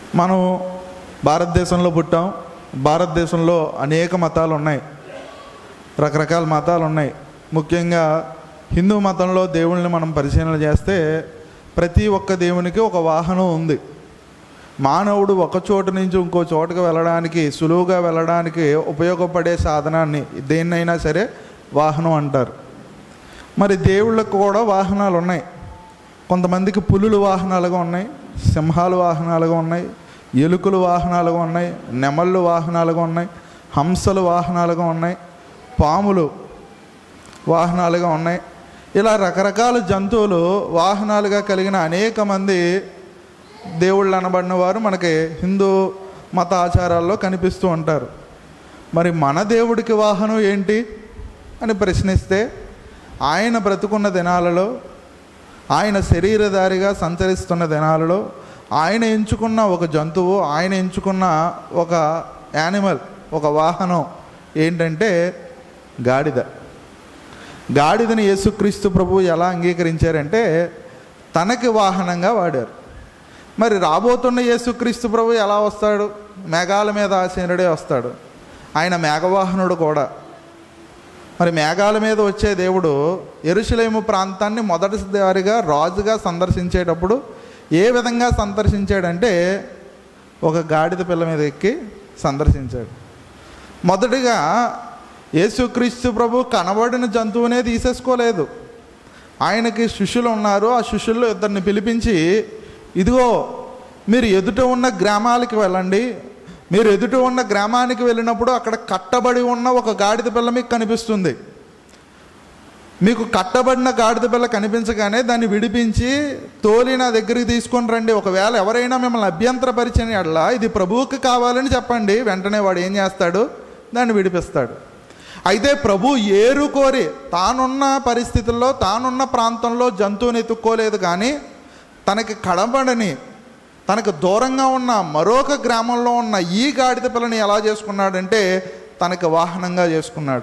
మనం భారతదేశంలో పుట్టాం భారతదేశంలో అనేక మతాలు ఉన్నాయి రకరకాల మతాలు ఉన్నాయి ముఖ్యంగా హిందూ మతంలో దేవుళ్ళని మనం పరిశీలన చేస్తే ప్రతి ఒక్క దేవునికి ఒక వాహనం ఉంది మానవుడు ఒక చోటు నుంచి ఇంకో చోటుకు వెళ్ళడానికి సులువుగా వెళ్ళడానికి ఉపయోగపడే సాధనాన్ని దేన్నైనా సరే వాహనం అంటారు మరి దేవుళ్ళకు కూడా వాహనాలు ఉన్నాయి కొంతమందికి పులులు వాహనాలుగా ఉన్నాయి సింహాలు వాహనాలుగా ఉన్నాయి ఎలుకలు వాహనాలుగా ఉన్నాయి నెమళ్ళు వాహనాలుగా ఉన్నాయి హంసలు వాహనాలుగా ఉన్నాయి పాములు వాహనాలుగా ఉన్నాయి ఇలా రకరకాల జంతువులు వాహనాలుగా కలిగిన అనేక మంది దేవుళ్ళు అనబడిన వారు మనకి హిందూ మత ఆచారాల్లో కనిపిస్తూ ఉంటారు మరి మన దేవుడికి వాహనం ఏంటి అని ప్రశ్నిస్తే ఆయన బ్రతుకున్న దినాలలో ఆయన శరీరధారిగా సంచరిస్తున్న దినాలలో ఆయన ఎంచుకున్న ఒక జంతువు ఆయన ఎంచుకున్న ఒక యానిమల్ ఒక వాహనం ఏంటంటే గాడిద గాడిదని యేసుక్రీస్తు ప్రభు ఎలా అంగీకరించారంటే తనకి వాహనంగా వాడారు మరి రాబోతున్న యేసుక్రీస్తు ప్రభు ఎలా వస్తాడు మేఘాల మీద ఆసీనుడే వస్తాడు ఆయన మేఘవాహనుడు కూడా మరి మేఘాల మీద వచ్చే దేవుడు ఎరుషలేము ప్రాంతాన్ని మొదటిసారిగా రాజుగా సందర్శించేటప్పుడు ఏ విధంగా సందర్శించాడంటే ఒక గాడిద పిల్ల మీద ఎక్కి సందర్శించాడు మొదటిగా యేసుక్రీస్తు ప్రభు కనబడిన జంతువునే తీసేసుకోలేదు ఆయనకి శిష్యులు ఉన్నారు ఆ శిష్యుల్లో ఇద్దరిని పిలిపించి ఇదిగో మీరు ఎదుట ఉన్న గ్రామాలకి వెళ్ళండి మీరు ఎదుట ఉన్న గ్రామానికి వెళ్ళినప్పుడు అక్కడ కట్టబడి ఉన్న ఒక గాడిద పిల్ల మీకు కనిపిస్తుంది మీకు కట్టబడిన గాడిద పిల్ల కనిపించగానే దాన్ని విడిపించి తోలి నా దగ్గరికి తీసుకొని రండి ఒకవేళ ఎవరైనా మిమ్మల్ని అభ్యంతరపరిచిన ఎడలా ఇది ప్రభువుకి కావాలని చెప్పండి వెంటనే వాడు ఏం చేస్తాడు దాన్ని విడిపిస్తాడు అయితే ప్రభు ఏరు కోరి తానున్న పరిస్థితుల్లో తానున్న ప్రాంతంలో జంతువుని ఎత్తుక్కోలేదు కానీ తనకి కడబడని తనకు దూరంగా ఉన్న మరొక గ్రామంలో ఉన్న ఈ గాడిద పిల్లని ఎలా చేసుకున్నాడంటే తనకి వాహనంగా చేసుకున్నాడు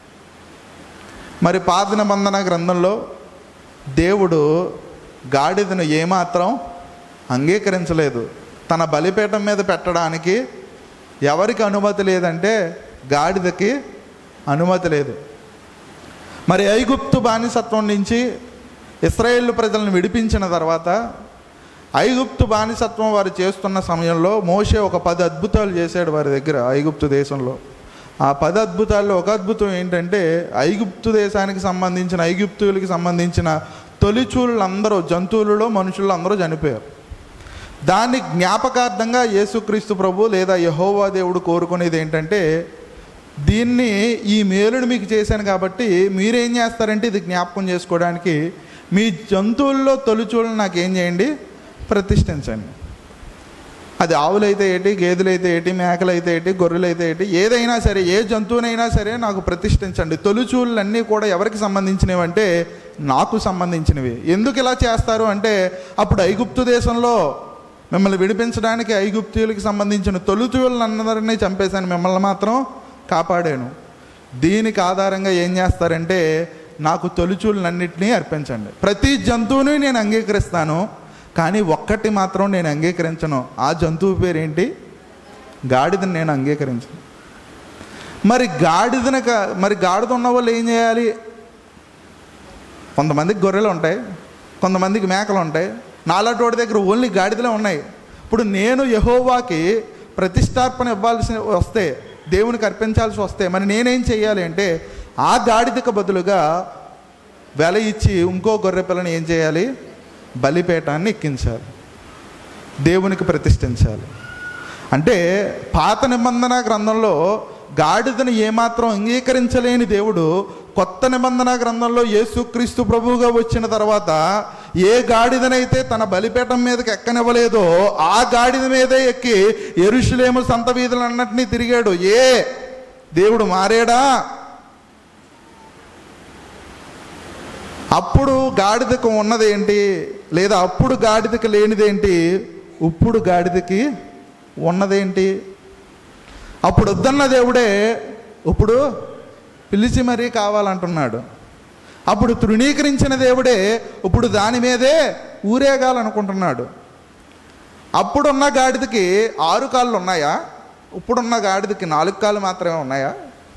మరి పాత నిబంధన గ్రంథంలో దేవుడు గాడిదను ఏమాత్రం అంగీకరించలేదు తన బలిపీఠం మీద పెట్టడానికి ఎవరికి అనుమతి లేదంటే గాడిదకి అనుమతి లేదు మరి ఐగుప్తు బానిసత్వం నుంచి ఇస్రాయేల్ ప్రజలను విడిపించిన తర్వాత ఐగుప్తు బానిసత్వం వారు చేస్తున్న సమయంలో మోషే ఒక పది అద్భుతాలు చేశాడు వారి దగ్గర ఐగుప్తు దేశంలో ఆ పది అద్భుతాల్లో ఒక అద్భుతం ఏంటంటే ఐగుప్తు దేశానికి సంబంధించిన ఐగుప్తులకి సంబంధించిన తొలిచూళ్ళందరూ జంతువులలో మనుషులు అందరూ చనిపోయారు దాన్ని జ్ఞాపకార్థంగా యేసుక్రీస్తు ప్రభు లేదా యహోవా దేవుడు కోరుకునేది ఏంటంటే దీన్ని ఈ మేలుని మీకు చేశాను కాబట్టి మీరేం చేస్తారంటే ఇది జ్ఞాపకం చేసుకోవడానికి మీ జంతువుల్లో తొలిచూళ్ళని నాకు ఏం చేయండి ప్రతిష్ఠించండి అది ఆవులైతే ఏంటి గేదెలైతే ఏంటి మేకలైతే ఏంటి గొర్రెలైతే ఏంటి ఏదైనా సరే ఏ జంతువునైనా సరే నాకు ప్రతిష్ఠించండి తొలిచూళ్ళన్నీ కూడా ఎవరికి సంబంధించినవి అంటే నాకు సంబంధించినవి ఎందుకు ఇలా చేస్తారు అంటే అప్పుడు ఐగుప్తు దేశంలో మిమ్మల్ని విడిపించడానికి ఐగుప్తులకి సంబంధించిన తొలిచూళ్ళందరినీ చంపేశాను మిమ్మల్ని మాత్రం కాపాడాను దీనికి ఆధారంగా ఏం చేస్తారంటే నాకు తొలిచూళ్ళన్నింటినీ అర్పించండి ప్రతి జంతువుని నేను అంగీకరిస్తాను కానీ ఒక్కటి మాత్రం నేను అంగీకరించను ఆ జంతువు పేరేంటి గాడిదని నేను అంగీకరించను మరి గాడిదన మరి గాడిద ఉన్న వాళ్ళు ఏం చేయాలి కొంతమందికి గొర్రెలు ఉంటాయి కొంతమందికి మేకలు ఉంటాయి నాలాటోడి దగ్గర ఓన్లీ గాడిదలే ఉన్నాయి ఇప్పుడు నేను యహోవాకి ప్రతిష్టార్పణ ఇవ్వాల్సి వస్తే దేవునికి అర్పించాల్సి వస్తే మరి నేనేం చేయాలి అంటే ఆ గాడిదకు బదులుగా వెల ఇచ్చి ఇంకో గొర్రె పిల్లని ఏం చేయాలి బలిపేటాన్ని ఎక్కించాలి దేవునికి ప్రతిష్ఠించాలి అంటే పాత నిబంధన గ్రంథంలో గాడిదను ఏమాత్రం అంగీకరించలేని దేవుడు కొత్త నిబంధన గ్రంథంలో యేసుక్రీస్తు ప్రభువుగా వచ్చిన తర్వాత ఏ గాడిదనైతే తన బలిపీఠం మీదకి ఎక్కనివ్వలేదో ఆ గాడిద మీదే ఎక్కి ఎరుషులేము సంత వీధులన్నింటినీ తిరిగాడు ఏ దేవుడు మారేడా అప్పుడు గాడిదకు ఉన్నదేంటి లేదా అప్పుడు గాడిదకి లేనిదేంటి ఇప్పుడు గాడిదకి ఉన్నదేంటి అప్పుడు వద్దన్న దేవుడే ఇప్పుడు పిలిచి మరీ కావాలంటున్నాడు అప్పుడు తృణీకరించిన దేవుడే ఇప్పుడు దాని మీదే ఊరేగాలనుకుంటున్నాడు అప్పుడున్న గాడిదకి ఆరు కాళ్ళు ఉన్నాయా ఇప్పుడున్న గాడిదకి నాలుగు కాళ్ళు మాత్రమే ఉన్నాయా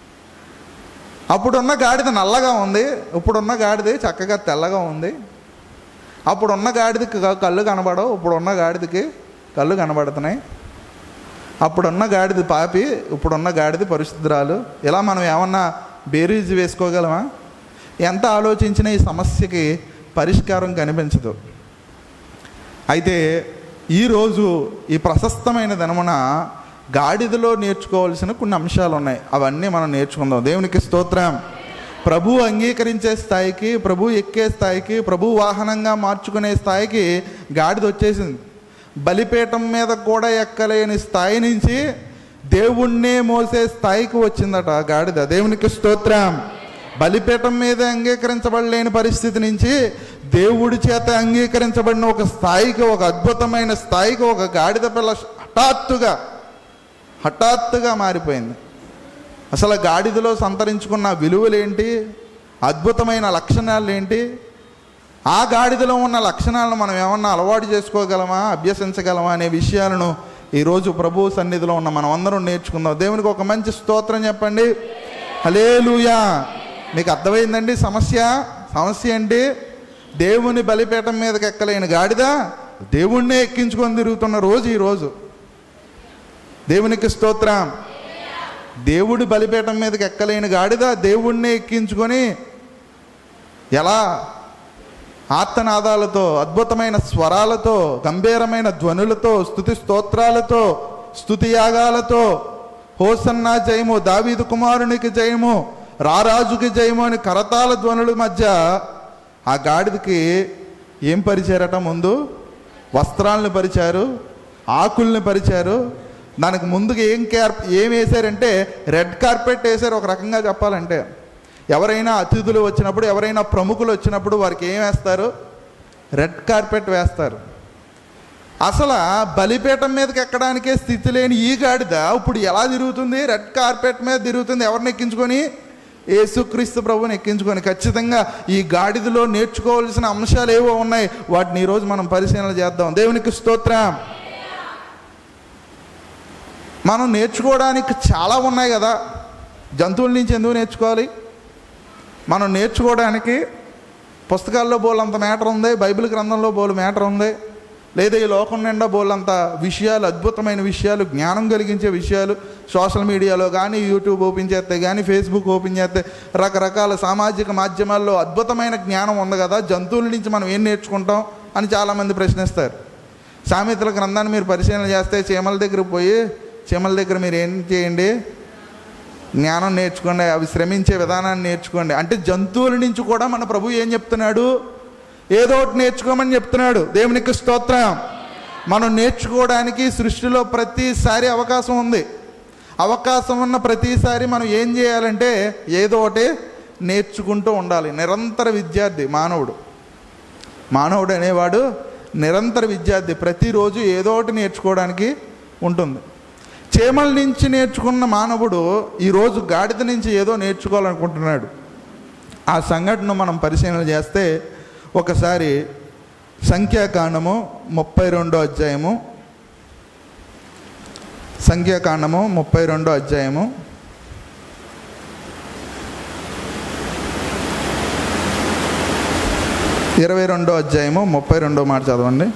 అప్పుడున్న గాడిద నల్లగా ఉంది ఇప్పుడున్న గాడిద చక్కగా తెల్లగా ఉంది అప్పుడున్న గాడిదకి క- కళ్ళు కనబడవు ఇప్పుడున్న గాడిదకి కళ్ళు కనబడుతున్నాయి అప్పుడున్న గాడిద పాపి ఇప్పుడున్న గాడిద పరిశుద్ధరాలు ఇలా మనం ఏమన్నా బేరీజ్ వేసుకోగలమా ఎంత ఆలోచించినా ఈ సమస్యకి పరిష్కారం కనిపించదు అయితే ఈరోజు ఈ ప్రశస్తమైన దినమున గాడిదలో నేర్చుకోవాల్సిన కొన్ని అంశాలు ఉన్నాయి అవన్నీ మనం నేర్చుకుందాం దేవునికి స్తోత్రం ప్రభు అంగీకరించే స్థాయికి ప్రభు ఎక్కే స్థాయికి ప్రభు వాహనంగా మార్చుకునే స్థాయికి గాడిద వచ్చేసింది బలిపీఠం మీద కూడా ఎక్కలేని స్థాయి నుంచి దేవుణ్ణే మోసే స్థాయికి వచ్చిందట ఆ గాడిద దేవునికి స్తోత్రం బలిపీఠం మీద అంగీకరించబడలేని పరిస్థితి నుంచి దేవుడి చేత అంగీకరించబడిన ఒక స్థాయికి ఒక అద్భుతమైన స్థాయికి ఒక గాడిద పిల్ల హఠాత్తుగా హఠాత్తుగా మారిపోయింది అసలు ఆ గాడిదలో సంతరించుకున్న విలువలేంటి అద్భుతమైన లక్షణాలు ఏంటి ఆ గాడిదలో ఉన్న లక్షణాలను మనం ఏమన్నా అలవాటు చేసుకోగలమా అభ్యసించగలమా అనే విషయాలను ఈరోజు ప్రభు సన్నిధిలో ఉన్న మనం అందరం నేర్చుకుందాం దేవునికి ఒక మంచి స్తోత్రం చెప్పండి హలేలుయా మీకు అర్థమైందండి సమస్య సమస్య ఏంటి దేవుని బలిపీఠం మీదకి ఎక్కలేని గాడిద దేవుణ్ణే ఎక్కించుకొని తిరుగుతున్న రోజు ఈ రోజు దేవునికి స్తోత్రం దేవుడి బలిపీఠం మీదకి ఎక్కలేని గాడిద దేవుణ్ణి ఎక్కించుకొని ఎలా ఆర్తనాదాలతో అద్భుతమైన స్వరాలతో గంభీరమైన ధ్వనులతో స్థుతి స్తోత్రాలతో స్థుతి యాగాలతో హోసన్నా జయము దావీదు కుమారునికి జయము రారాజుకి జయము అని కరతాల ధ్వనుల మధ్య ఆ గాడిదకి ఏం పరిచారట ముందు వస్త్రాలను పరిచారు ఆకుల్ని పరిచారు దానికి ముందుగా ఏం క్యార్ ఏం వేశారంటే రెడ్ కార్పెట్ వేశారు ఒక రకంగా చెప్పాలంటే ఎవరైనా అతిథులు వచ్చినప్పుడు ఎవరైనా ప్రముఖులు వచ్చినప్పుడు వారికి ఏం వేస్తారు రెడ్ కార్పెట్ వేస్తారు అసలు బలిపీఠం మీదకి ఎక్కడానికే స్థితి లేని ఈ గాడిద ఇప్పుడు ఎలా తిరుగుతుంది రెడ్ కార్పెట్ మీద తిరుగుతుంది ఎవరిని ఎక్కించుకొని యేసుక్రీస్తు ప్రభుని ఎక్కించుకొని ఖచ్చితంగా ఈ గాడిదలో నేర్చుకోవాల్సిన అంశాలు ఏవో ఉన్నాయి వాటిని ఈరోజు మనం పరిశీలన చేద్దాం దేవునికి స్తోత్రం మనం నేర్చుకోవడానికి చాలా ఉన్నాయి కదా జంతువుల నుంచి ఎందుకు నేర్చుకోవాలి మనం నేర్చుకోవడానికి పుస్తకాల్లో బోలంత మ్యాటర్ ఉంది బైబిల్ గ్రంథంలో బోలు మ్యాటర్ ఉంది లేదా ఈ లోకం నిండా బోలంత విషయాలు అద్భుతమైన విషయాలు జ్ఞానం కలిగించే విషయాలు సోషల్ మీడియాలో కానీ యూట్యూబ్ ఓపెన్ చేస్తే కానీ ఫేస్బుక్ ఓపెన్ చేస్తే రకరకాల సామాజిక మాధ్యమాల్లో అద్భుతమైన జ్ఞానం ఉంది కదా జంతువుల నుంచి మనం ఏం నేర్చుకుంటాం అని చాలామంది ప్రశ్నిస్తారు సామెతల గ్రంథాన్ని మీరు పరిశీలన చేస్తే చీమల దగ్గర పోయి చీమల దగ్గర మీరు ఏం చేయండి జ్ఞానం నేర్చుకోండి అవి శ్రమించే విధానాన్ని నేర్చుకోండి అంటే జంతువుల నుంచి కూడా మన ప్రభు ఏం చెప్తున్నాడు ఏదో ఒకటి నేర్చుకోమని చెప్తున్నాడు దేవునికి స్తోత్రం మనం నేర్చుకోవడానికి సృష్టిలో ప్రతిసారి అవకాశం ఉంది అవకాశం ఉన్న ప్రతిసారి మనం ఏం చేయాలంటే ఏదో ఒకటి నేర్చుకుంటూ ఉండాలి నిరంతర విద్యార్థి మానవుడు మానవుడు అనేవాడు నిరంతర విద్యార్థి ప్రతిరోజు ఏదో ఒకటి నేర్చుకోవడానికి ఉంటుంది చీమల నుంచి నేర్చుకున్న మానవుడు ఈరోజు గాడిద నుంచి ఏదో నేర్చుకోవాలనుకుంటున్నాడు ఆ సంఘటన మనం పరిశీలన చేస్తే ఒకసారి సంఖ్యాకాండము ముప్పై రెండో అధ్యాయము సంఖ్యాకాండము ముప్పై రెండో అధ్యాయము ఇరవై రెండో అధ్యాయము ముప్పై రెండో మాట చదవండి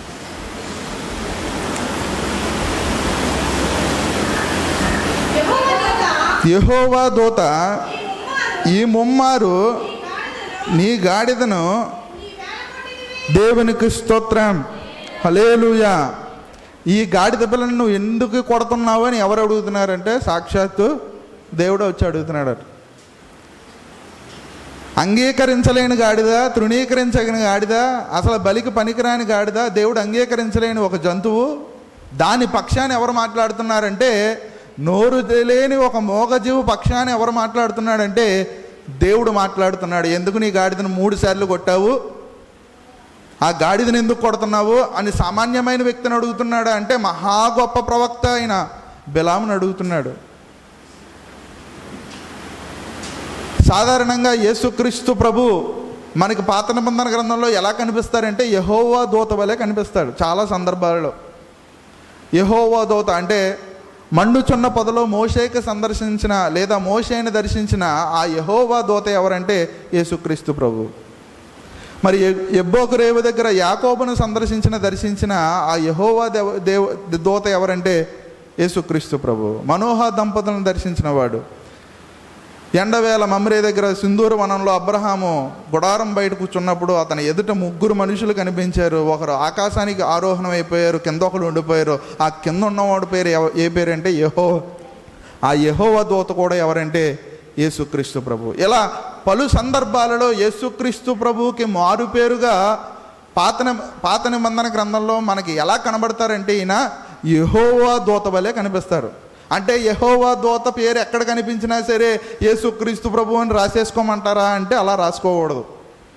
యెహోవా దూత యెహోవా దూత ఈ ముమ్మారు ఈ ముమ్మారు నీ గాడిదను నీ వేలకొండని దేవునికి స్తోత్రం హలేలుయా ఈ గాడిద పిల్లను నువ్వు ఎందుకు కొడుతున్నావు అని ఎవరు అడుగుతున్నారంటే సాక్షాత్తు దేవుడు వచ్చి అడుగుతున్నాడట అంగీకరించలేని గాడిద తృణీకరించగిన గాడిద అసలు బలికి పనికిరాని గాడిద దేవుడు అంగీకరించలేని ఒక జంతువు దాని పక్షాన్ని ఎవరు మాట్లాడుతున్నారంటే నోరు తెలియని ఒక మోగజీవు పక్షాన్ని ఎవరు మాట్లాడుతున్నాడంటే దేవుడు మాట్లాడుతున్నాడు ఎందుకు నీ గాడిదను మూడు సార్లు కొట్టావు ఆ గాడిదని ఎందుకు కొడుతున్నావు అని సామాన్యమైన వ్యక్తిని అడుగుతున్నాడు అంటే మహా గొప్ప ప్రవక్త అయిన బిలామును అడుగుతున్నాడు సాధారణంగా యేసుక్రీస్తు ప్రభు మనకి పాత నిబంధన గ్రంథంలో ఎలా కనిపిస్తారంటే యహోవా దూత వలె కనిపిస్తాడు చాలా సందర్భాలలో యహోవా దోత అంటే మండుచున్న పొదలో మోషేకి సందర్శించిన లేదా మోషేని దర్శించిన ఆ యహోవా దోత ఎవరంటే యేసుక్రీస్తు ప్రభు మరి ఎ- ఎబ్బోకు రేవు దగ్గర యాకోబును సందర్శించిన దర్శించిన ఆ యహోవా దేవ దేవ దోత ఎవరంటే యేసుక్రీస్తు ప్రభు మనోహ దంపతులను దర్శించిన వాడు ఎండవేళ మమ్రే దగ్గర సింధూర వనంలో అబ్రహాము గుడారం బయట కూర్చున్నప్పుడు అతని ఎదుట ముగ్గురు మనుషులు కనిపించారు ఒకరు ఆకాశానికి ఆరోహణం అయిపోయారు కింద ఒకరు ఉండిపోయారు ఆ కింద ఉన్నవాడి పేరు ఎవ- ఏ పేరు అంటే యహో ఆ యహోవ దూత కూడా ఎవరంటే యేసుక్రీస్తు ప్రభు ఇలా పలు సందర్భాలలో యేసుక్రీస్తు ప్రభువుకి మారు పేరుగా పాత ని- పాత నిబంధన గ్రంథంలో మనకి ఎలా కనబడతారంటే ఈయన యహోవా దూత వలె కనిపిస్తారు అంటే యహోవా దూత పేరు ఎక్కడ కనిపించినా సరే యేసుక్రీస్తు ప్రభు అని రాసేసుకోమంటారా అంటే అలా రాసుకోకూడదు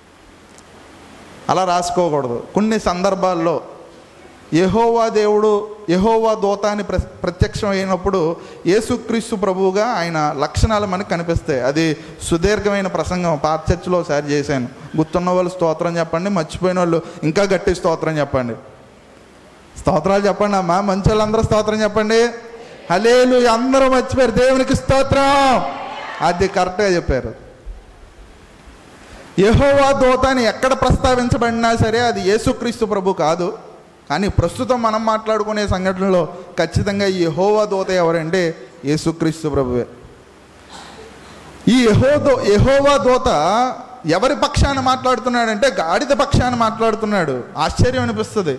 అలా రాసుకోకూడదు కొన్ని సందర్భాల్లో యహోవా దేవుడు యహోవా దూత అని ప్ర ప్రత్యక్షం అయినప్పుడు యేసుక్రీస్తు ప్రభువుగా ఆయన లక్షణాలు మనకు కనిపిస్తాయి అది సుదీర్ఘమైన ప్రసంగం పాత చర్చిలో ఒకసారి చేశాను గుర్తున్న వాళ్ళు స్తోత్రం చెప్పండి మర్చిపోయిన వాళ్ళు ఇంకా గట్టి స్తోత్రం చెప్పండి స్తోత్రాలు చెప్పండి అమ్మా మంచి వాళ్ళందరూ స్తోత్రం చెప్పండి హలేలు అందరూ మర్చిపోయారు దేవునికి స్తోత్రం అది కరెక్ట్గా చెప్పారు యెహోవా దూత అని ఎక్కడ ప్రస్తావించబడినా సరే అది యేసుక్రీస్తు ప్రభు కాదు కానీ ప్రస్తుతం మనం మాట్లాడుకునే సంఘటనలో ఖచ్చితంగా ఈ యెహోవా దూత ఎవరంటే యేసుక్రీస్తు ప్రభువే ఈ యహోదో యహోవా దూత ఎవరి పక్షాన మాట్లాడుతున్నాడంటే గాడిద పక్షాన మాట్లాడుతున్నాడు ఆశ్చర్యం అనిపిస్తుంది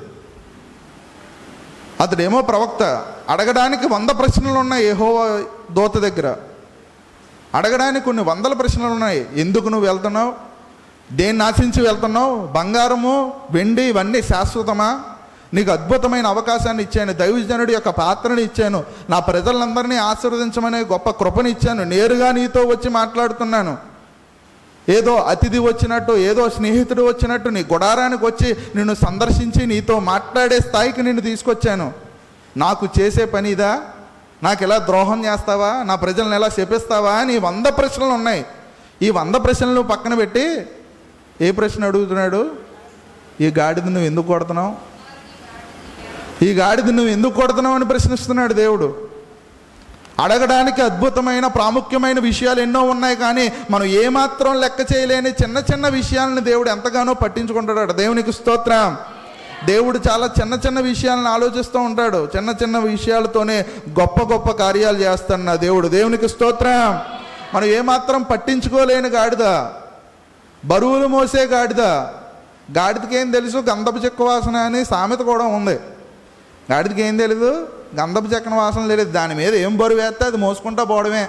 అతడేమో ప్రవక్త అడగడానికి వంద ప్రశ్నలు ఉన్నాయి యెహోవా దూత దగ్గర అడగడానికి కొన్ని వందల ప్రశ్నలు ఉన్నాయి ఎందుకు నువ్వు వెళ్తున్నావు దేన్ని ఆశించి వెళ్తున్నావు బంగారము వెండి ఇవన్నీ శాశ్వతమా నీకు అద్భుతమైన అవకాశాన్ని ఇచ్చాను దైవజనుడి యొక్క పాత్రను ఇచ్చాను నా ప్రజలందరినీ ఆశీర్వదించమనే గొప్ప కృపను ఇచ్చాను నేరుగా నీతో వచ్చి మాట్లాడుతున్నాను ఏదో అతిథి వచ్చినట్టు ఏదో స్నేహితుడు వచ్చినట్టు నీ గుడారానికి వచ్చి నిన్ను సందర్శించి నీతో మాట్లాడే స్థాయికి నిన్ను తీసుకొచ్చాను నాకు చేసే పని ఇదా నాకు ఎలా ద్రోహం చేస్తావా నా ప్రజలను ఎలా శపిస్తావా అని వంద ప్రశ్నలు ఉన్నాయి ఈ వంద ప్రశ్నలు పక్కన పెట్టి ఏ ప్రశ్న అడుగుతున్నాడు ఈ గాడిద నువ్వు ఎందుకు కొడుతున్నావు ఈ గాడిద నువ్వు ఎందుకు కొడుతున్నావు అని ప్రశ్నిస్తున్నాడు దేవుడు అడగడానికి అద్భుతమైన ప్రాముఖ్యమైన విషయాలు ఎన్నో ఉన్నాయి కానీ మనం ఏమాత్రం లెక్క చేయలేని చిన్న చిన్న విషయాలను దేవుడు ఎంతగానో పట్టించుకుంటాడు దేవునికి స్తోత్రం దేవుడు చాలా చిన్న చిన్న విషయాలను ఆలోచిస్తూ ఉంటాడు చిన్న చిన్న విషయాలతోనే గొప్ప గొప్ప కార్యాలు చేస్తాడు నా దేవుడు దేవునికి స్తోత్రం మనం ఏమాత్రం పట్టించుకోలేని గాడిద బరువులు మోసే గాడిద గాడిదకి ఏం తెలుసు గంధపు చెక్క వాసన అని సామెత కూడా ఉంది గాడిదకి ఏం తెలీదు గంధపు చెక్కన వాసన లేదు దాని మీద ఏం బరువు వేస్తే అది మోసుకుంటా పోవడమే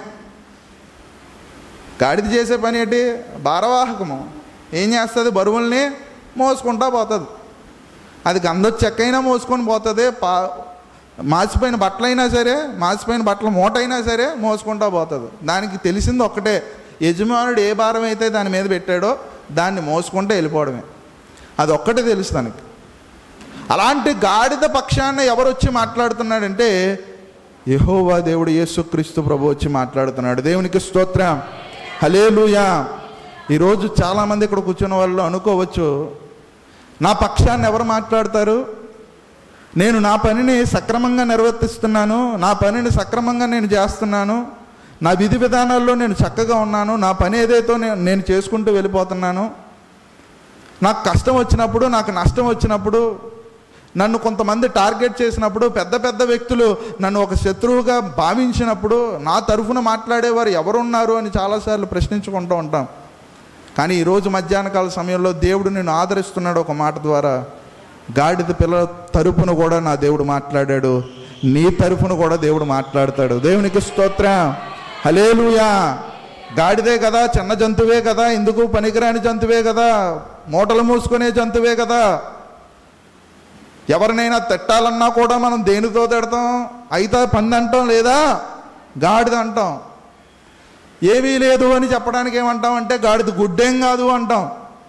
గాడిద చేసే పని ఏంటి భారవాహకము ఏం చేస్తుంది బరువుల్ని మోసుకుంటా పోతుంది అది గంధపు చెక్క అయినా మోసుకొని పోతుంది పా మాసిపోయిన బట్టలైనా సరే మాసిపోయిన బట్టల మూట అయినా సరే మోసుకుంటా పోతుంది దానికి తెలిసింది ఒక్కటే యజమానుడు ఏ భారం అయితే దాని మీద పెట్టాడో దాన్ని మోసుకుంటూ వెళ్ళిపోవడమే అది ఒక్కటే తెలుసు దానికి అలాంటి గాడిద పక్షాన ఎవరు వచ్చి మాట్లాడుతున్నాడంటే యెహోవా దేవుడు యేసుక్రీస్తు ప్రభు వచ్చి మాట్లాడుతున్నాడు దేవునికి స్తోత్రం హలేలుయా ఈరోజు చాలామంది ఇక్కడ కూర్చున్న వాళ్ళు అనుకోవచ్చు నా పక్షాన్ని ఎవరు మాట్లాడతారు నేను నా పనిని సక్రమంగా నిర్వర్తిస్తున్నాను నా పనిని సక్రమంగా నేను చేస్తున్నాను నా విధి విధానాల్లో నేను చక్కగా ఉన్నాను నా పని ఏదైతే నే- నేను చేసుకుంటూ వెళ్ళిపోతున్నాను నాకు కష్టం వచ్చినప్పుడు నాకు నష్టం వచ్చినప్పుడు నన్ను కొంతమంది టార్గెట్ చేసినప్పుడు పెద్ద పెద్ద వ్యక్తులు నన్ను ఒక శత్రువుగా భావించినప్పుడు నా తరఫున మాట్లాడేవారు ఎవరున్నారు అని చాలాసార్లు ప్రశ్నించుకుంటూ ఉంటాం కానీ ఈరోజు మధ్యాహ్నకాల సమయంలో దేవుడు నిన్ను ఆదరిస్తున్నాడు ఒక మాట ద్వారా గాడిద పిల్లల తరపున కూడా నా దేవుడు మాట్లాడాడు నీ తరపున కూడా దేవుడు మాట్లాడతాడు దేవునికి స్తోత్రం హలేలుయా గాడిదే కదా చిన్న జంతువే కదా ఎందుకు పనికిరాని జంతువే కదా మూటలు మూసుకునే జంతువే కదా ఎవరినైనా తిట్టాలన్నా కూడా మనం దేనితో తిడతాం అయితే పంది అంటాం లేదా గాడిద అంటాం ఏమీ లేదు అని చెప్పడానికి ఏమంటాం అంటే గాడిద గుడ్డేం కాదు అంటాం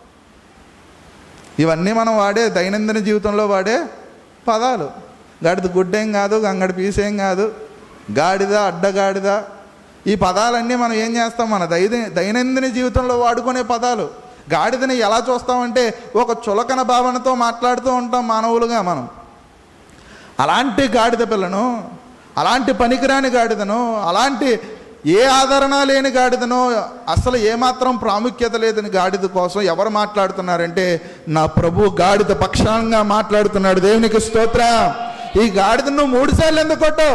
ఇవన్నీ మనం వాడే దైనందిన జీవితంలో వాడే పదాలు గాడిద గుడ్డేం కాదు గంగడి పీసేం కాదు గాడిద అడ్డగాడిద ఈ పదాలన్నీ మనం ఏం చేస్తాం మన దై దైనందిన జీవితంలో వాడుకునే పదాలు గాడిదని ఎలా చూస్తామంటే ఒక చులకన భావనతో మాట్లాడుతూ ఉంటాం మానవులుగా మనం అలాంటి గాడిద పిల్లను అలాంటి పనికిరాని గాడిదను అలాంటి ఏ ఆదరణ లేని గాడిదను అసలు ఏమాత్రం ప్రాముఖ్యత లేదని గాడిద కోసం ఎవరు మాట్లాడుతున్నారంటే నా ప్రభు గాడిద పక్షంగా మాట్లాడుతున్నాడు దేవునికి స్తోత్ర ఈ గాడిదను నువ్వు మూడు సార్లు ఎందుకు కొట్టావు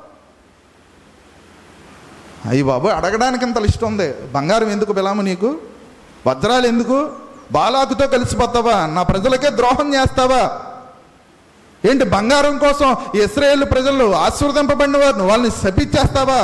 అయ్యి బాబు అడగడానికి ఇంత లిస్ట్ ఉంది బంగారం ఎందుకు బిలాము నీకు వజ్రాలు ఎందుకు బాలాకుతో కలిసిపోతావా నా ప్రజలకే ద్రోహం చేస్తావా ఏంటి బంగారం కోసం ఇస్రాయేల్ ప్రజలు ఆశీర్వదింపబడిన వారిని వాళ్ళని శపించేస్తావా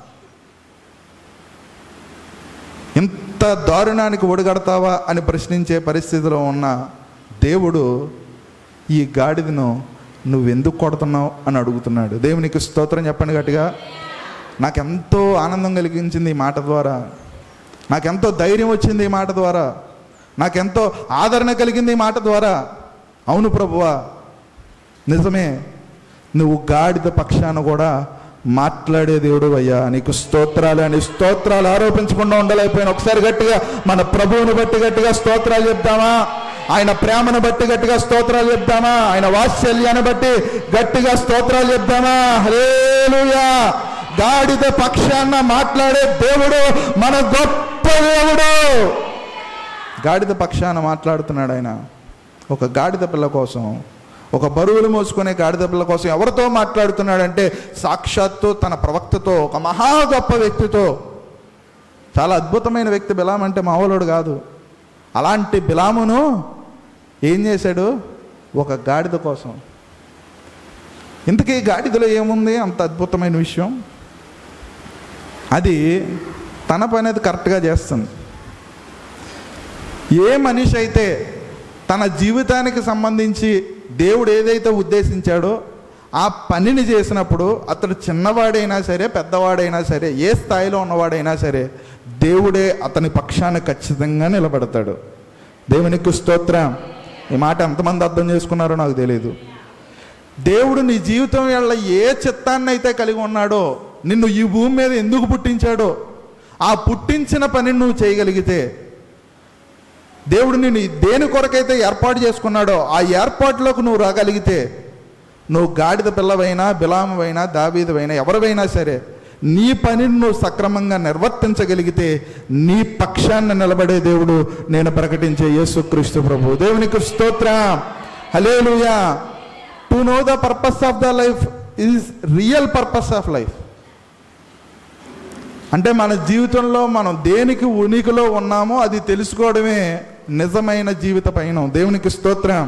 ఇంత దారుణానికి ఒడిగడతావా అని ప్రశ్నించే పరిస్థితిలో ఉన్న దేవుడు ఈ గాడిదను నువ్వెందుకు కొడుతున్నావు అని అడుగుతున్నాడు దేవునికి స్తోత్రం చెప్పండి గట్టిగా నాకెంతో ఆనందం కలిగించింది ఈ మాట ద్వారా నాకెంతో ధైర్యం వచ్చింది ఈ మాట ద్వారా నాకెంతో ఆదరణ కలిగింది ఈ మాట ద్వారా అవును ప్రభువా నిజమే నువ్వు గాడిద పక్షాన కూడా మాట్లాడే దేవుడు అయ్యా నీకు స్తోత్రాలు అని స్తోత్రాలు ఆరోపించకుండా ఉండలేకపోయినా ఒకసారి గట్టిగా మన ప్రభువుని బట్టి గట్టిగా స్తోత్రాలు చెప్దామా ఆయన ప్రేమను బట్టి గట్టిగా స్తోత్రాలు చెప్దామా ఆయన వాత్సల్యాన్ని బట్టి గట్టిగా స్తోత్రాలు చెప్దామా హలేలుయా గాడిద పక్షాన మాట్లాడే దేవుడు మన గొప్ప దేవుడు గాడిద పక్షాన మాట్లాడుతున్నాడు ఆయన ఒక గాడిద పిల్ల కోసం ఒక బరువులు మోసుకునే గాడిద పిల్ల కోసం ఎవరితో మాట్లాడుతున్నాడంటే సాక్షాత్తు తన ప్రవక్తతో ఒక మహా గొప్ప వ్యక్తితో చాలా అద్భుతమైన వ్యక్తి బిలాం అంటే మామూలుడు కాదు అలాంటి బిలామును ఏం చేశాడు ఒక గాడిద కోసం ఇంతకీ ఈ గాడిదలో ఏముంది అంత అద్భుతమైన విషయం అది తన పని అది కరెక్ట్గా చేస్తుంది ఏ మనిషి అయితే తన జీవితానికి సంబంధించి దేవుడు ఏదైతే ఉద్దేశించాడో ఆ పనిని చేసినప్పుడు అతడు చిన్నవాడైనా సరే పెద్దవాడైనా సరే ఏ స్థాయిలో ఉన్నవాడైనా సరే దేవుడే అతని పక్షాన ఖచ్చితంగా నిలబడతాడు దేవునికి స్తోత్రం ఈ మాట ఎంతమంది అర్థం చేసుకున్నారో నాకు తెలియదు దేవుడు నీ జీవితం వల్ల ఏ చిత్తాన్ని అయితే కలిగి ఉన్నాడో నిన్ను ఈ భూమి మీద ఎందుకు పుట్టించాడో ఆ పుట్టించిన పనిని నువ్వు చేయగలిగితే దేవుడు నిన్ను దేని కొరకైతే ఏర్పాటు చేసుకున్నాడో ఆ ఏర్పాటులోకి నువ్వు రాగలిగితే నువ్వు గాడిద పిల్లవైనా బిలామవైనా దావీదవైనా ఎవరివైనా సరే నీ పనిని నువ్వు సక్రమంగా నిర్వర్తించగలిగితే నీ పక్షాన్ని నిలబడే దేవుడు నేను ప్రకటించే యేసుక్రీస్తు ప్రభు దేవునికి స్తోత్రం hallelujah to know the purpose of the life is real purpose of life అంటే మన జీవితంలో మనం దేనికి ఉనికిలో ఉన్నామో అది తెలుసుకోవడమే నిజమైన జీవిత పయనం దేవునికి స్తోత్రం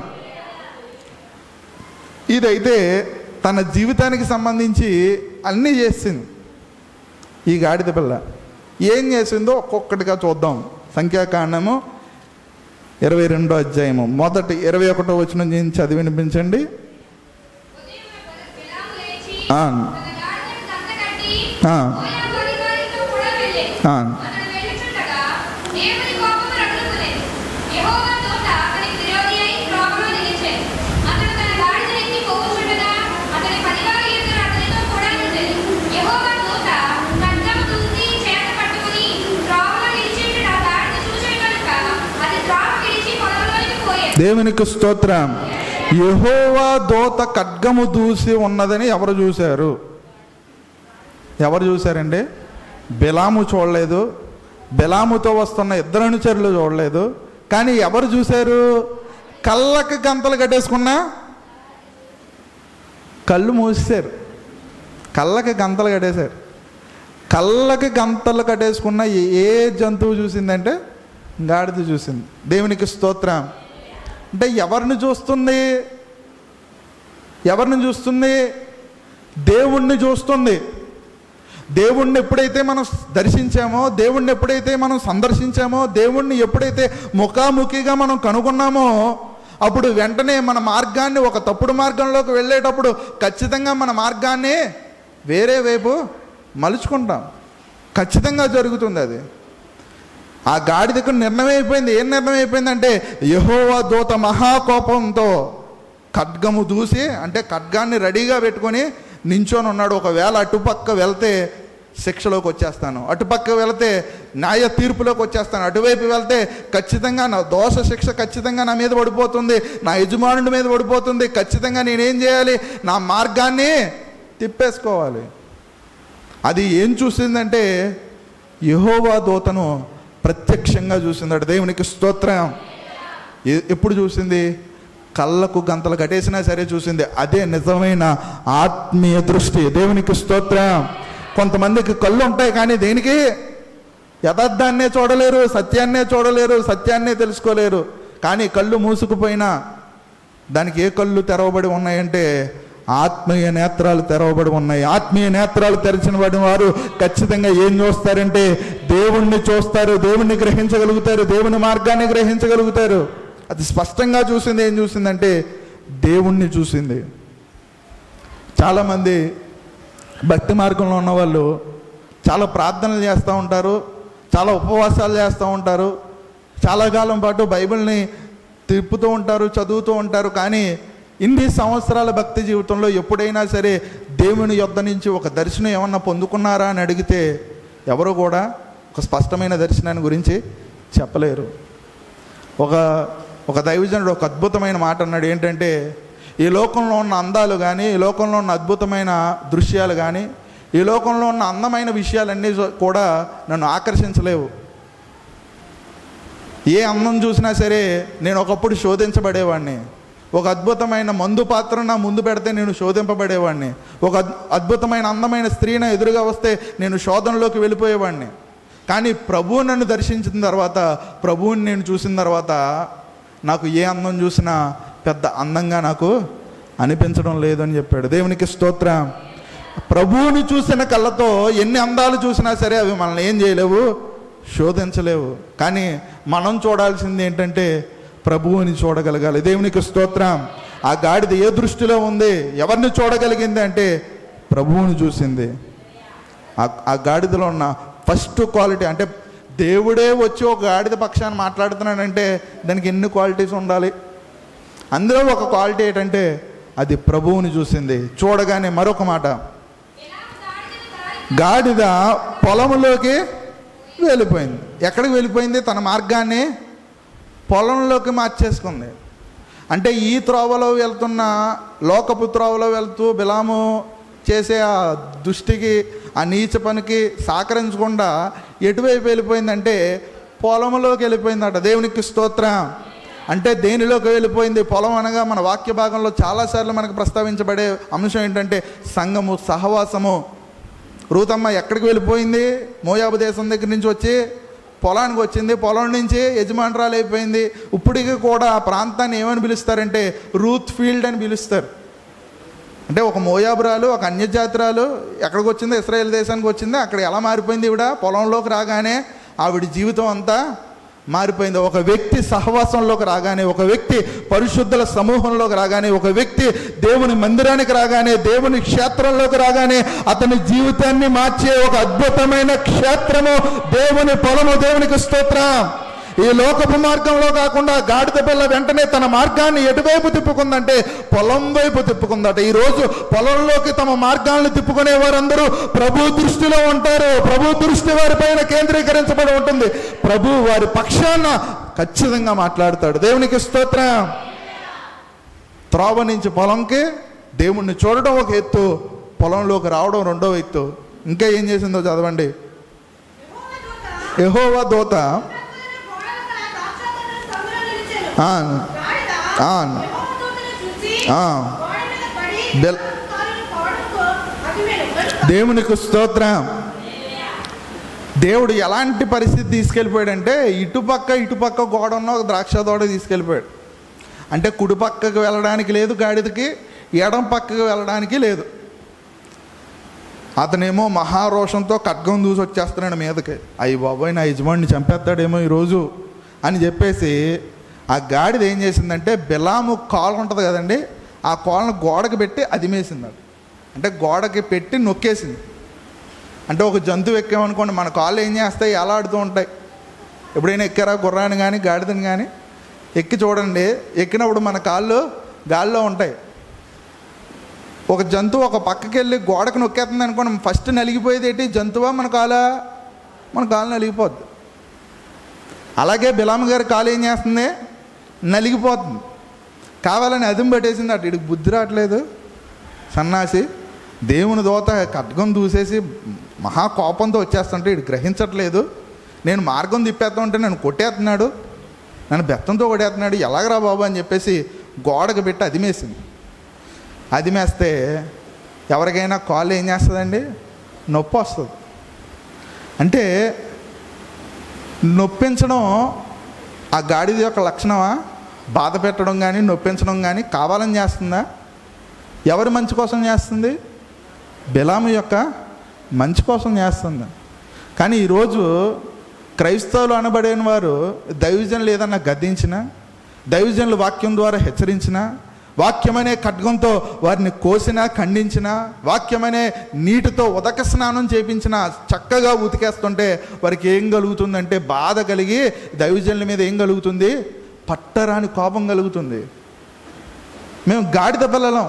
ఇదైతే తన జీవితానికి సంబంధించి అన్నీ చేసింది ఈ గాడిద పిల్ల ఏం చేసిందో ఒక్కొక్కటిగా చూద్దాం సంఖ్యాకాండము ఇరవై రెండో అధ్యాయము మొదటి ఇరవై ఒకటో వచ్చిన నుంచి చదివి వినిపించండి ఉదయం బిలాము లేచి ఆ, తన గాడిదను కట్టకట్టి ఆ, మోయాబు అధికారితో కూడా వెళ్ళెను. ఆ. అతడు వెళ్ళుచుండగా దేవుని కోపము రగులుకొనెను. యెహోవా దూత అతనికి విరోధి అయి త్రోవలో నిలిచెను. అతడు తన గాడిదను ఎక్కి పోవుచుండగా అతని పనివారు ఇద్దరు అతనితో కూడా ఉండెను. యెహోవా దూత ఖడ్గము దూసి చేత పట్టుకుని త్రోవలో నిలిచియుండుట ఆ గాడిద చూచెను గనుక అది త్రోవ విడిచి పొలంలోనికి పోయెను. దేవునికి స్తోత్రం యెహోవా దోత ఖడ్గము దూసి ఉన్నదని ఎవరు చూశారు ఎవరు చూశారండి బిలాము చూడలేదు బిలాముతో వస్తున్న ఇద్దరు అనుచరులు చూడలేదు కానీ ఎవరు చూశారు కళ్ళకి గంతలు కట్టేసుకున్నా కళ్ళు మూసేశారు కళ్ళకి గంతలు కట్టేశారు కళ్ళకి గంతలు కట్టేసుకున్న ఏ- ఏ జంతువు చూసిందంటే గాడిద చూసింది దేవునికి స్తోత్రం అంటే ఎవరిని చూస్తుంది ఎవరిని చూస్తుంది దేవుణ్ణి చూస్తుంది దేవుణ్ణి ఎప్పుడైతే మనం దర్శించామో దేవుణ్ణి ఎప్పుడైతే మనం సందర్శించామో దేవుణ్ణి ఎప్పుడైతే ముఖాముఖిగా మనం కనుగొన్నామో అప్పుడు వెంటనే మన మార్గాన్ని ఒక తప్పుడు మార్గంలోకి వెళ్ళేటప్పుడు ఖచ్చితంగా మన మార్గాన్ని వేరే వైపు మలుచుకుంటాం ఖచ్చితంగా జరుగుతుంది అది ఆ గాడిదకు నిర్ణయం అయిపోయింది ఏం నిర్ణయం అయిపోయిందంటే యహోవా దూత మహాకోపంతో ఖడ్గము దూసి అంటే ఖడ్గాన్ని రెడీగా పెట్టుకొని నించొని ఉన్నాడు ఒకవేళ అటుపక్క వెళ్తే శిక్షలోకి వచ్చేస్తాను అటుపక్క వెళితే న్యాయ తీర్పులోకి వచ్చేస్తాను అటువైపు వెళ్తే ఖచ్చితంగా నా దోష శిక్ష ఖచ్చితంగా నా మీద పడిపోతుంది నా యజమానుడి మీద పడిపోతుంది ఖచ్చితంగా నేనేం చేయాలి నా మార్గాన్ని తిప్పేసుకోవాలి అది ఏం చూసిందంటే యహోవా దూతను ప్రత్యక్షంగా చూసిందట దేవునికి స్తోత్రం ఎ- ఎప్పుడు చూసింది కళ్ళకు గంతలు కట్టేసినా సరే చూసింది అదే నిజమైన ఆత్మీయ దృష్టి దేవునికి స్తోత్రం కొంతమందికి కళ్ళు ఉంటాయి కానీ దేనికి యథార్థాన్నే చూడలేరు సత్యాన్నే చూడలేరు సత్యాన్నే తెలుసుకోలేరు కానీ కళ్ళు మూసుకుపోయినా దానికి ఏ కళ్ళు తెరవబడి ఉన్నాయంటే ఆత్మీయ నేత్రాలు తెరవబడి ఉన్నాయి ఆత్మీయ నేత్రాలు తెరిచిన వాడి వారు ఖచ్చితంగా ఏం చూస్తారంటే దేవుణ్ణి చూస్తారు దేవుణ్ణి గ్రహించగలుగుతారు దేవుని మార్గాన్ని గ్రహించగలుగుతారు అది స్పష్టంగా చూసింది ఏం చూసిందంటే దేవుణ్ణి చూసింది చాలామంది భక్తి మార్గంలో ఉన్నవాళ్ళు చాలా ప్రార్థనలు చేస్తూ ఉంటారు చాలా ఉపవాసాలు చేస్తూ ఉంటారు చాలా కాలం పాటు బైబిల్ని తిప్పుతూ ఉంటారు చదువుతూ ఉంటారు కానీ ఇన్ని సంవత్సరాల భక్తి జీవితంలో ఎప్పుడైనా సరే దేవుని యొద్ద నుంచి ఒక దర్శనం ఏమన్నా పొందుకున్నారా అని అడిగితే ఎవరు కూడా ఒక స్పష్టమైన దర్శనాన్ని గురించి చెప్పలేరు ఒక ఒక దైవజనుడు ఒక అద్భుతమైన మాట అన్నాడు ఏంటంటే ఈ లోకంలో ఉన్న అందాలు కానీ ఈ లోకంలో ఉన్న అద్భుతమైన దృశ్యాలు కానీ ఈ లోకంలో ఉన్న అందమైన విషయాలన్నీ జో- కూడా నన్ను ఆకర్షించలేవు ఏ అందం చూసినా సరే నేను ఒకప్పుడు శోధించబడేవాడిని ఒక అద్భుతమైన మందు పాత్ర నా ముందు పెడితే నేను శోధింపబడేవాడిని ఒక అద్- అద్భుతమైన అందమైన స్త్రీ నా ఎదురుగా వస్తే నేను శోధనలోకి వెళ్ళిపోయేవాడిని కానీ ప్రభువు నన్ను దర్శించిన తర్వాత ప్రభువుని నేను చూసిన తర్వాత నాకు ఏ అందం చూసినా పెద్ద అందంగా నాకు అనిపించడం లేదని చెప్పాడు దేవునికి స్తోత్రం ప్రభువుని చూసిన కళ్ళతో ఎన్ని అందాలు చూసినా సరే అవి మనల్ని ఏం చేయలేవు శోధించలేవు కానీ మనం చూడాల్సింది ఏంటంటే ప్రభువుని చూడగలగాలి దేవునికి స్తోత్రం ఆ గాడిద ఏ దృష్టిలో ఉంది ఎవరిని చూడగలిగింది అంటే ప్రభువుని చూసింది ఆ- ఆ గాడిదలో ఉన్న ఫస్ట్ క్వాలిటీ అంటే దేవుడే వచ్చి ఒక గాడిద పక్షాన్ని మాట్లాడుతున్నాడంటే దానికి ఎన్ని క్వాలిటీస్ ఉండాలి అందులో ఒక క్వాలిటీ ఏంటంటే అది ప్రభువుని చూసింది చూడగానే మరొక మాట గాడిద పొలంలోకి వెళ్ళిపోయింది ఎక్కడికి వెళ్ళిపోయింది తన మార్గాన్ని పొలంలోకి మార్చేసుకుంది అంటే ఈ త్రోవలో వెళ్తున్న లోకపు త్రోవలో వెళ్తూ బిలాము చేసే ఆ దుష్టికి ఆ నీచ పనికి సహకరించకుండా ఎటువైపు వెళ్ళిపోయిందంటే పొలంలోకి వెళ్ళిపోయిందట దేవునికి స్తోత్రం అంటే దేనిలోకి వెళ్ళిపోయింది పొలం అనగా మన వాక్య భాగంలో చాలాసార్లు మనకు ప్రస్తావించబడే అంశం ఏంటంటే సంఘము సహవాసము రూతమ్మ ఎక్కడికి వెళ్ళిపోయింది మోయాబు దేశం దగ్గర నుంచి వచ్చి పొలానికి వచ్చింది పొలం నుంచి యజమానురాలు అయిపోయింది ఇప్పటికీ కూడా ఆ ప్రాంతాన్ని ఏమని పిలుస్తారంటే రూత్ ఫీల్డ్ అని పిలుస్తారు అంటే ఒక మోయాబురాలు ఒక అన్యజాతురాలు ఎక్కడికి వచ్చింది ఇస్రాయేల్ దేశానికి వచ్చింది అక్కడ ఎలా మారిపోయింది ఈవిడ పొలంలోకి రాగానే ఆవిడ జీవితం అంతా మారిపోయింది ఒక వ్యక్తి సహవాసంలోకి రాగానే ఒక వ్యక్తి పరిశుద్ధుల సమూహంలోకి రాగానే ఒక వ్యక్తి దేవుని మందిరానికి రాగానే దేవుని క్షేత్రంలోకి రాగానే అతని జీవితాన్ని మార్చే ఒక అద్భుతమైన క్షేత్రము దేవుని పొలము దేవునికి స్తోత్రం ఈ లోకపు మార్గంలో కాకుండా గాడిద పిల్ల వెంటనే తన మార్గాన్ని ఎటువైపు తిప్పుకుందంటే పొలం వైపు తిప్పుకుందట ఈ రోజు పొలంలోకి తమ మార్గాలను తిప్పుకునే వారందరూ ప్రభు దృష్టిలో ఉంటారు ప్రభు దృష్టి వారి పైన కేంద్రీకరించబడి ఉంటుంది ప్రభు వారి పక్షాన ఖచ్చితంగా మాట్లాడతాడు దేవునికి స్తోత్రం త్రోవ నుంచి పొలంకి దేవుణ్ణి చూడడం ఒక ఎత్తు పొలంలోకి రావడం రెండో ఎత్తు ఇంకా ఏం చేసిందో చదవండి యెహోవా దూత ఆ, ఆ, ఆ. బెల్- దేవునికి స్తోత్రం దేవుడు ఎలాంటి పరిస్థితి తీసుకెళ్ళిపోయాడంటే ఇటుపక్క ఇటుపక్క గోడ ఉన్న ఒక ద్రాక్ష తోట తీసుకెళ్ళిపోయాడు అంటే కుడి పక్కకు వెళ్ళడానికి లేదు గాడిదకి ఎడం పక్కకు వెళ్ళడానికి లేదు అతనేమో మహారోషంతో ఖడ్గం దూసి వచ్చేస్తున్నాడు మీదకి అయ్యి బాబోయ్ నా యజమాడిని చంపేస్తాడేమో ఈరోజు అని చెప్పేసి ఆ గాడిద ఏం చేసిందంటే బిలాము కాలు ఉంటుంది కదండి ఆ కాళ్ళను గోడకి పెట్టి అదిమేసింది అది అంటే గోడకి పెట్టి నొక్కేసింది అంటే ఒక జంతువు ఎక్కామనుకోండి మన కాళ్ళు ఏం చేస్తాయి ఎలా ఆడుతూ ఉంటాయి ఎప్పుడైనా ఎక్కారా గుర్రాన్ని కానీ గాడిదని కానీ ఎక్కి చూడండి ఎక్కినప్పుడు మన కాళ్ళు గాల్లో ఉంటాయి ఒక జంతువు ఒక పక్కకి వెళ్ళి గోడకు నొక్కేస్తుంది అనుకోండి ఫస్ట్ నలిగిపోయేది ఏంటి జంతువా మన కాలా మన కాలు నలిగిపోద్ది అలాగే బిలామ గారి కాలు ఏం చేస్తుంది నలిగిపోతుంది కావాలని అదుం పట్టేసింది అటు ఇడికి బుద్ధి రావట్లేదు సన్నాసి దేవుని దోత ఖడ్గం దూసేసి మహా కోపంతో వచ్చేస్తుంటే ఇటు గ్రహించట్లేదు నేను మార్గం తిప్పేస్తా ఉంటే నన్ను కొట్టేస్తున్నాడు నన్ను బెత్తంతో కొట్టేస్తున్నాడు ఎలాగరా బాబు అని చెప్పేసి గోడకు పెట్టి అదిమేసింది అదిమేస్తే ఎవరికైనా కాళ్ళు ఏం చేస్తుందండి నొప్పి వస్తుంది అంటే నొప్పించడం ఆ గాడిద యొక్క లక్షణమా బాధ పెట్టడం కానీ నొప్పించడం కానీ కావాలని చేస్తుందా ఎవరి మంచి కోసం చేస్తుంది బిలాము యొక్క మంచి కోసం చేస్తుంది కానీ ఈరోజు క్రైస్తవులు అనబడిన వారు దైవజనులు ఏదన్నా గద్దించిన దైవజనులు వాక్యం ద్వారా హెచ్చరించిన వాక్యమనే ఖడ్గంతో వారిని కోసినా ఖండించినా వాక్యమనే నీటితో ఉదక స్నానం చేపించిన చక్కగా ఉతికేస్తుంటే వారికి ఏం కలుగుతుందంటే బాధ కలిగి దైవజనుల మీద ఏం కలుగుతుంది పట్టరాని కోపం కలుగుతుంది మేము గాడిద పిల్లలం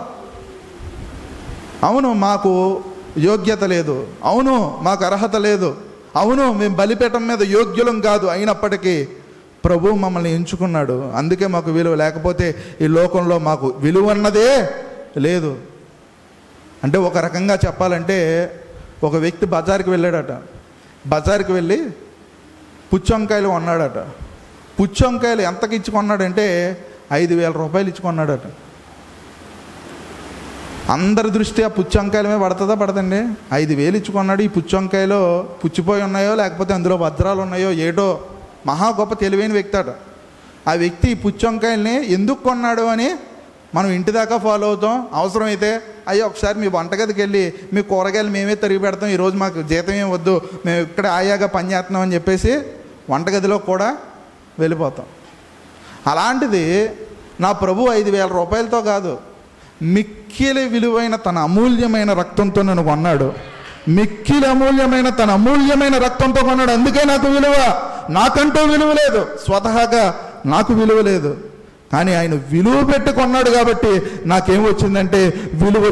అవును మాకు యోగ్యత లేదు అవును మాకు అర్హత లేదు అవును మేము బలిపీఠం మీద యోగ్యులం కాదు అయినప్పటికీ ప్రభు మమ్మల్ని ఎంచుకున్నాడు అందుకే మాకు విలువ లేకపోతే ఈ లోకంలో మాకు విలువ అన్నదే లేదు అంటే ఒక రకంగా చెప్పాలంటే ఒక వ్యక్తి బజార్కి వెళ్ళాడట బజార్కి వెళ్ళి పుచ్చొంకాయలు కొన్నాడట పుచ్చొంకాయలు ఎంతకి ఇచ్చి కొన్నాడంటే ఐదు వేల రూపాయలు ఇచ్చి కొన్నాడట అందరి దృష్టి ఆ పుచ్చి వంకాయల మీద పడుతుందా పడదండి ఐదు వేలు ఇచ్చుకున్నాడు ఈ పుచ్చి వంకాయలో పుచ్చిపోయి ఉన్నాయో లేకపోతే అందులో వజ్రాలు ఉన్నాయో ఏటో మహా గొప్ప తెలివైన వ్యక్తి అట ఆ వ్యక్తి ఈ పుచ్చి వంకాయల్ని ఎందుకు కొన్నాడు అని మనం ఇంటి దాకా ఫాలో అవుతాం అవసరమైతే అయ్యో ఒకసారి మీ వంటగదికి వెళ్ళి మీ కూరగాయలు మేమే తరిగి పెడతాం ఈరోజు మాకు జీతం ఏం వద్దు మేము ఇక్కడ ఆయాగా పని చేస్తున్నాం అని చెప్పేసి వంటగదిలో కూడా వెళ్ళిపోతాం అలాంటిది నా ప్రభు ఐదు వేల రూపాయలతో కాదు మిక్కిలి విలువైన తన అమూల్యమైన రక్తంతో నన్ను కొన్నాడు మిక్కిలి అమూల్యమైన తన అమూల్యమైన రక్తంతో కొన్నాడు అందుకే నాకు విలువ నాకంటూ విలువ లేదు స్వతహాగా నాకు విలువ లేదు కానీ ఆయన విలువ పెట్టి కొన్నాడు కాబట్టి నాకేం వచ్చిందంటే విలువ